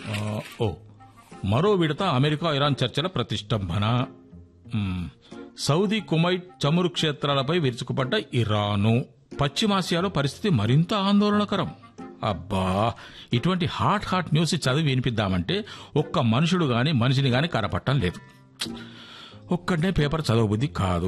ఆ, ఓ మరో విడత అమెరికా ఇరాన్ చర్చల ప్రతిష్టంభన మ్, సౌదీ కుమైట్ చమురు క్షేత్రాలపై విరుచుకుపడ్డ ఇరాను పశ్చిమాసియాలో పరిస్థితి మరింత ఆందోళనకరం అబ్బా ఇటువంటి హాట్ హాట్ న్యూస్ చదివి వినిపిద్దామంటే ఒక్క మనుషుడు గాని మనిషిని గాని కనపట్టం లేదు ఒక్కడే పేపర్ చదవబుద్ధి కాదు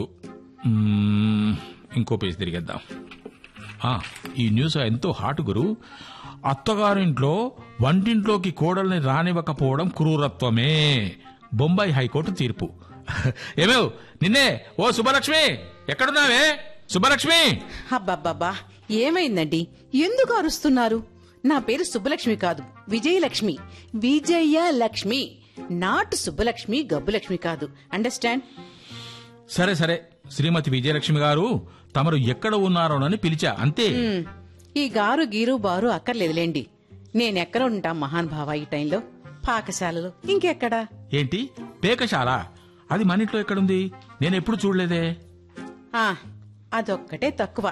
మ్మ్, ఇంకో పేజ్ తిరిగేద్దాం ఆ, ఈ న్యూస్ ఎంతో హాట్ గురు అత్తగారింట్లో వంటింట్లోకి కోడల్ని రానివ్వకపోవడం క్రూరత్వమే బొంబాయి హైకోర్టు తీర్పు ఏమేవ్ నిన్నే ఓ సుబ్బలక్ష్మి ఎక్కడున్నావే సుబ్బలక్ష్మి అబ్బబ్బబ్బా ఏమైందండి ఎందుకు అరుస్తున్నారు నా పేరు సుబ్బలక్ష్మి కాదు విజయలక్ష్మి విజయ లక్ష్మి నాటు సుబ్బలక్ష్మి గబ్బులక్ష్మి కాదు అండర్స్టాండ్ సరే సరే శ్రీమతి విజయలక్ష్మి గారు తమరు ఎక్కడ ఉన్నారోనని పిలిచా అంతే మ్, ఈ గారు గీరు బారు అక్కర్లేదులేండి నేనెక్కడ ఉంటా మహాన్ భావ ఈ టైంలో పాకశాలలో ఇంకెక్కడా ఏంటి పేకశాల అది మన ఇంట్లో ఎక్కడుంది నేను ఎప్పుడు చూడలేదే ఆ అదొక్కటే తక్కువ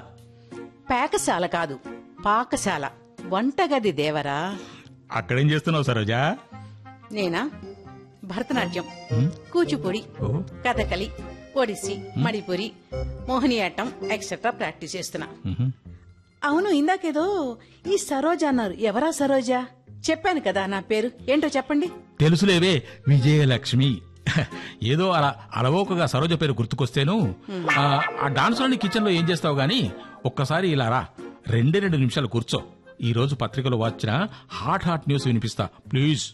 పేకశాల కాదు పాకశాల వంటగది దేవరా అక్కడేం చేస్తున్నావు సరోజా నేనా భరతనాట్యం ఉమ్, కూచిపూడి ఓ కథకలి ఒడిస్సీ మణిపురి మోహినియాట్టం ఎక్సెట్రా ప్రాక్టీస్ చేస్తున్నా ఉహుం. అవును ఇందాకేదో ఈ సరోజ అన్నారు ఎవరా సరోజ చెప్పాను కదా నా పేరు ఏంటో చెప్పండి తెలుసులేవే విజయలక్ష్మి ఏదో అలా అలవోకగా సరోజ పేరు గుర్తుకొస్తేను ఆ, ఆ డాన్స్ లోని కిచెన్ లో ఏం చేస్తావు గాని ఒక్కసారి ఇలా రా రెండే రెండు నిమిషాలు కూర్చో ఈ రోజు పత్రికలో వచ్చిన హాట్ హాట్ న్యూస్ వినిపిస్తా ప్లీజ్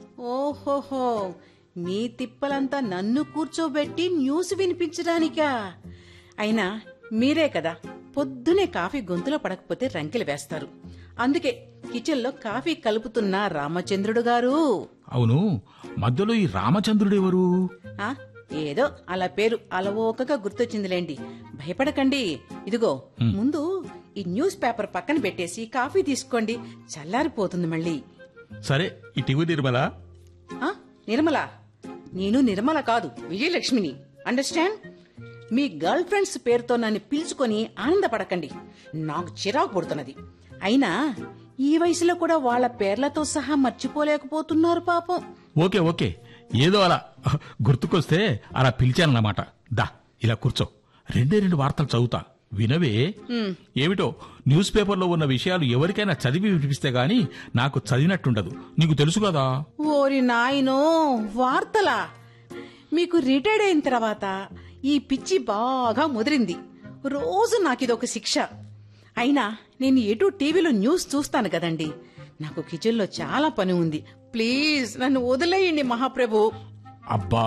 ఓహోహో మీ తిప్పలంతా నన్ను కూర్చోబెట్టి న్యూస్ వినిపించడానికా అయినా మీరే కదా పొద్దునే కాఫీ గొంతులో పడకపోతే రంకెలు వేస్తారు అందుకే కిచెన్లో కాఫీ కలుపుతున్న రామచంద్రుడు గారు అవును మధ్యలో ఈ రామచంద్రుడు ఎవరు ఆ ఏదో అలా పేరు అలవోకగా గుర్తొచ్చిందిలేండి భయపడకండి ఇదిగో ముందు ఈ న్యూస్ పేపర్ పక్కన పెట్టేసి కాఫీ తీసుకోండి చల్లారిపోతుంది మళ్ళీ సరే ఈ టివి నిర్మల ఆ నిర్మల నేను నిర్మల కాదు విజయలక్ష్మిని అండర్స్టాండ్ మీ గర్ల్ ఫ్రెండ్స్ పేరుతో నన్ను పిలుచుకొని ఆనందపడకండి నాకు చిరాకు పుడుతున్నది అయినా ఈ వయసులో కూడా వాళ్ళ పేర్లతో సహా మర్చిపోలేకపోతున్నారు పాపం ఓకే ఓకే ఏదో అలా గుర్తుకొస్తే అలా పిలిచానన్నమాట దా ఇలా కూర్చో రెండే రెండు వార్తలు చదువుతా వినవే ఏమిటో న్యూస్ పేపర్లో ఉన్న విషయాలు ఎవరికైనా చదివి వినిపిస్తే గాని నాకు చదివినట్టుండదు నీకు తెలుసు కదా ఓరి నాయనో వార్తలా మీకు రిటైర్డ్ అయిన తర్వాత ఈ పిచ్చి బాగా ముదిరింది రోజు నాకిదొక శిక్ష అయినా నేను ఎటు టీవీలో న్యూస్ చూస్తాను కదండి నాకు కిచెన్లో చాలా పని ఉంది ప్లీజ్ నన్ను వదిలేయండి మహాప్రభు అబ్బా